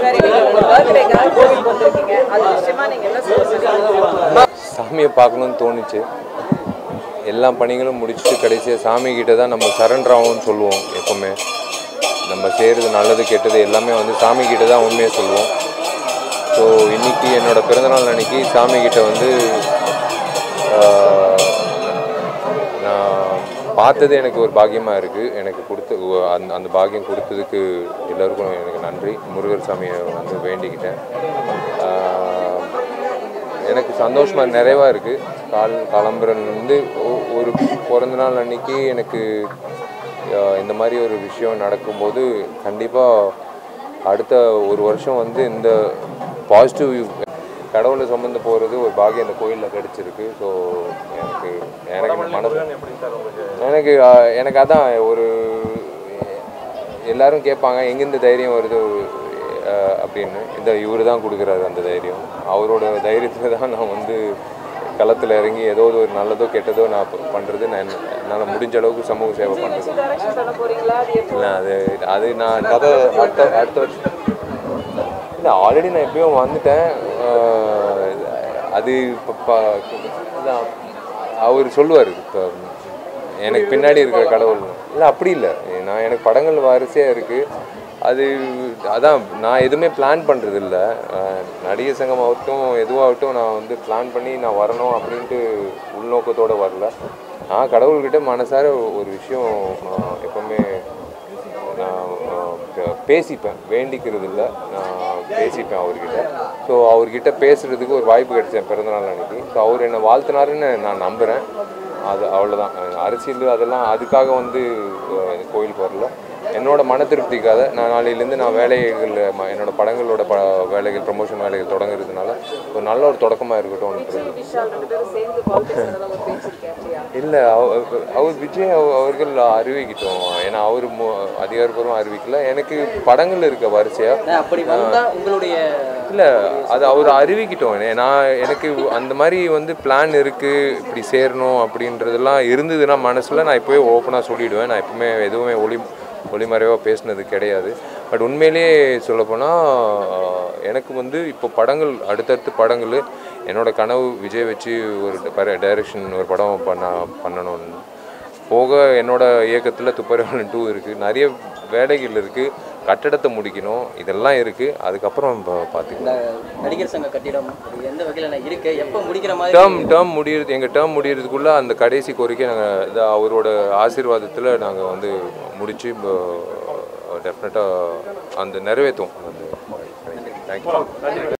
சரி நீங்க உங்க பர்த்டேக்காக கோவில் வந்திருக்கீங்க அது விஷயமா நீங்க என்ன சொல்லுங்க சாமியை பார்க்கணும்னு தோணுச்சு எல்லா பணிகளும் முடிச்சுட்டு கடைசியாக சாமி கிட்ட தான் நம்ம சரண்டர் ஆகும்னு சொல்லுவோம் எப்போவுமே நம்ம செய்கிறது நல்லது கெட்டது எல்லாமே வந்து சாமி கிட்ட தான் உண்மையை சொல்லுவோம் ஸோ இன்னைக்கு என்னோட பிறந்தநாள் அன்னைக்கு சாமி கிட்ட வந்து ஆஹ், நான் பார்த்தது எனக்கு ஒரு பாக்கியமாக இருக்குது எனக்கு கொடுத்த ஒ- அந்த அந்த பாக்கியம் கொடுத்ததுக்கு எல்லாருக்கும் எனக்கு நன்றி முருகர் சாமியை வந்து வேண்டிக்கிட்டேன் ஆஹ், எனக்கு சந்தோஷமாக நிறைவாக இருக்குது கால் கிளம்புறதுலேருந்து ஒரு பிறந்த நாள் அன்னைக்கு எனக்கு ஆஹ், இந்த மாதிரி ஒரு விஷயம் நடக்கும்போது கண்டிப்பாக அடுத்த ஒரு வருஷம் வந்து இந்த பாசிட்டிவ் கடவுளை சுமந்து போகிறது ஒரு பாக்கியம் இந்த கோயிலில் கிடச்சிருக்கு ஸோ எனக்கு எனக்கு மனசு எனக்கு ஆஹ், எனக்கு அதான் ஒரு எல்லாரும் கேட்பாங்க எங்கேருந்து தைரியம் வருது ஆஹ், அப்படின்னு இந்த இவர் தான் கொடுக்குறாரு அந்த தைரியம் அவரோட தைரியத்தில் தான் நான் வந்து களத்தில் இறங்கி ஏதோ ஒரு நல்லதோ கெட்டதோ நான் ப- பண்றது நான் என்னால் முடிஞ்ச அளவுக்கு சமூக சேவை பண்ணுறது டைரக்ஷன் பண்ண போறீங்களா அது எப்போ இல்லை அது அது நான் கதை அடுத்த அடுத்த வருஷம் இல்லை ஆல்ரெடி நான் எப்பயும் வந்துட்டேன் ஆஹ் அது இப்போ அவர் சொல்லுவார் இப்போ எனக்கு பின்னாடி இருக்கிற கடவுள் இல்லை அப்படி இல்லை நான் எனக்கு படங்கள் வரிசையாக இருக்குது அது அதான் நான் எதுவுமே பிளான் பண்ணுறது இல்லை நடிகர் சங்கம் ஆகட்டும் எதுவாகட்டும் நான் வந்து பிளான் பண்ணி நான் வரணும் அப்படின்ட்டு உள்நோக்கத்தோடு வரல நான் கடவுள்கிட்ட மனசார ஒரு விஷயம் ஆஹ் எப்பவுமே நான் ஆஹ் பே- பேசிப்பேன் வேண்டிக்கிறது இல்லை நான் பேசிப்பேன் அவர்கிட்ட ஸோ அவர்கிட்ட பேசுகிறதுக்கு ஒரு வாய்ப்பு கிடைச்சேன் பிறந்தநாள் அன்னைக்கு ஸோ அவர் என்னை வாழ்த்தினாருன்னு நான் நம்புகிறேன் அது அவ்வளோதான் அரசியல் அதெல்லாம் அதுக்காக வந்து ஆஹ் கோயிலுக்கு வரல என்னோட மன திருப்திக்காக நான் நாளையிலேருந்து நான் வேலைகள் ம- என்னோட படங்களோட ப வேலைகள் ப்ரமோஷன் வேலைகள் தொடங்குறதுனால ஒரு நல்ல ஒரு தொடக்கமாக இருக்கட்டும் விஷால் ரெண்டு பேரும் சேர்ந்து கால் பேசுறதுல ஒரு பேசிருக்கேன் அப்படியா இல்லை அவர் விஜய் அவ- அவர்கள் அறிவிக்கிட்டோம் ஏன்னா அவர் அதிகாரப்பூர்வம் அறிவிக்கல எனக்கு படங்கள் இருக்க வரிசையா அப்படி வந்தா உங்களுடைய இல்லை அது அவர் அறிவிக்கிட்டோம் ஏ- நான் எனக்கு அந்த மாதிரி வந்து பிளான் இருக்குது இப்படி சேரணும் அப்படின்றதெல்லாம் இருந்ததுன்னா மனசில் நான் இப்போவே ஓப்பனாக சொல்லிவிடுவேன் நான் எப்பவுமே எதுவுமே ஒளி ஒளிமறைவாக பேசினது கிடையாது பட் உண்மையிலேயே சொல்லப்போனால் எனக்கு வந்து இப்போ படங்கள் அடுத்தடுத்து படங்கள் என்னோட கனவு விஜய் வச்சு ஒரு டைரக்ஷன் ஒரு படம் பண்ண பண்ணணும்னு போக என்னோட இயக்கத்தில் துப்பரவாளன் டூ இருக்குது நிறைய வேலைகள் இருக்குது கட்டடத்தை முடிக்கணும் இதெல்லாம் இருக்குது அதுக்கப்புறம் இப்போ பார்த்துக்கலாம் இந்த நடிகர் சங்க கட்டிடம் அது எந்த வகையில நான் இருக்கு எப்போ முடிக்கிற மாதிரி டேர்ம் டேர்ம் முடியறது எங்கள் டேர்ம் முடியறதுக்குள்ளே அந்த கடைசி கோரிக்கை நாங்கள் அவரோட ஆசீர்வாதத்தில் நாங்கள் வந்து முடித்து டெஃபினட்டாக அந்த நிறைவேற்றுவோம் அந்த தேங்க்யூ